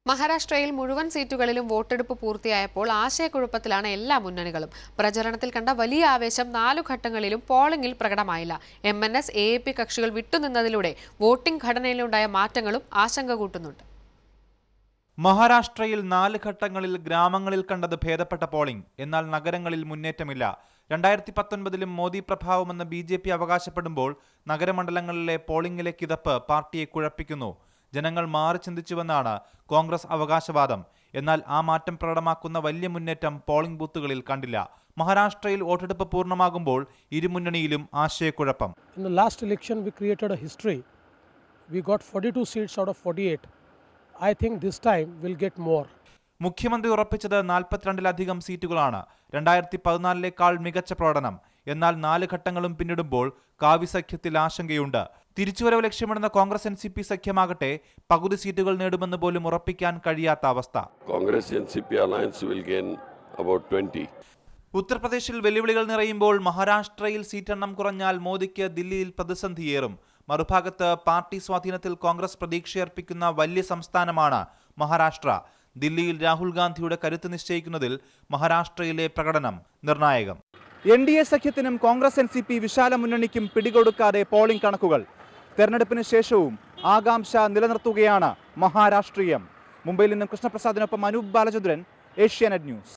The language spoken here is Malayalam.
മഹാരാഷ്ട്രയിൽ മുഴുവൻ സീറ്റുകളിലും വോട്ടെടുപ്പ് പൂർത്തിയായപ്പോൾ ആശയക്കുഴപ്പത്തിലാണ് എല്ലാ മുന്നണികളും പ്രചരണത്തിൽ കണ്ട വലിയ ആവേശം നാലു ഘട്ടങ്ങളിലും പോളിംഗിൽ പ്രകടമായില്ല M N S A P കക്ഷികൾ വിട്ടുനിന്നതിലൂടെ വോട്ടിംഗ് ഘടനയിലുണ്ടായ മാറ്റങ്ങളും ആശങ്ക കൂട്ടുന്നുണ്ട് മഹാരാഷ്ട്രയിൽ നാല് ഘട്ടങ്ങളിൽ ഗ്രാമങ്ങളിൽ കണ്ടത് ഭേദപ്പെട്ട പോളിംഗ് എന്നാൽ നഗരങ്ങളിൽ മുന്നേറ്റമില്ല രണ്ടായിരത്തി പത്തൊൻപതിലും മോദി പ്രഭാവമെന്ന് ബി ജെ പി അവകാശപ്പെടുമ്പോൾ നഗരമണ്ഡലങ്ങളിലെ പോളിംഗിലെ കിതപ്പ് പാർട്ടിയെ കുഴപ്പിക്കുന്നു ജനങ്ങൾ മാറി ചിന്തിച്ചുവെന്നാണ് കോൺഗ്രസ് അവകാശവാദം എന്നാൽ ആ മാറ്റം പ്രകടമാക്കുന്ന വലിയ മുന്നേറ്റം പോളിംഗ് ബൂത്തുകളിൽ കണ്ടില്ല മഹാരാഷ്ട്രയിൽ വോട്ടെടുപ്പ് പൂർണ്ണമാകുമ്പോൾ ഇരുമുന്നണിയിലും ആശയക്കുഴപ്പം In the last election, we created a history. We got 42 seats out of 48. I think this time we'll get more. മുഖ്യമന്ത്രി ഉറപ്പിച്ചത് നാൽപ്പത്തിരണ്ടിലധികം സീറ്റുകളാണ് രണ്ടായിരത്തി പതിനാലിലേക്കാൾ മികച്ച പ്രകടനം എന്നാൽ നാല് ഘട്ടങ്ങളും പിന്നിടുമ്പോൾ കാവ്യസഖ്യത്തിൽ ആശങ്കയുണ്ട് തിരിച്ചുവരവ് ലക്ഷ്യമിടുന്ന കോൺഗ്രസ് എൻ സി പി സഖ്യമാകട്ടെ പകുതി സീറ്റുകൾ നേടുമെന്ന് പോലും ഉറപ്പിക്കാൻ കഴിയാത്ത അവസ്ഥ Congress NCP alliance will gain about 20. ഉത്തർപ്രദേശിൽ വെല്ലുവിളികൾ നിറയുമ്പോൾ മഹാരാഷ്ട്രയിൽ സീറ്റെണ്ണം കുറഞ്ഞാൽ മോദിക്ക് ദില്ലിയിൽ പ്രതിസന്ധിയേറും മറുഭാഗത്ത് പാർട്ടി സ്വാധീനത്തിൽ കോൺഗ്രസ് പ്രതീക്ഷയർപ്പിക്കുന്ന വലിയ സംസ്ഥാനമാണ് മഹാരാഷ്ട്ര ദില്ലിയിൽ രാഹുൽ ഗാന്ധിയുടെ കരുത്ത് നിശ്ചയിക്കുന്നതിൽ മഹാരാഷ്ട്രയിലെ പ്രകടനം നിർണായകം എൻ ഡി എ സഖ്യത്തിനും കോൺഗ്രസ് എൻ സി പി വിശാല മുന്നണിക്കും പിടികൊടുക്കാതെ പോളിംഗ് കണക്കുകൾ തെരഞ്ഞെടുപ്പിന് ശേഷവും ആകാംക്ഷ നിലനിർത്തുകയാണ് മഹാരാഷ്ട്രീയം മുംബൈയിൽ നിന്നും കൃഷ്ണപ്രസാദിനൊപ്പം അനൂപ് ബാലചന്ദ്രൻ ഏഷ്യാനെറ്റ് ന്യൂസ്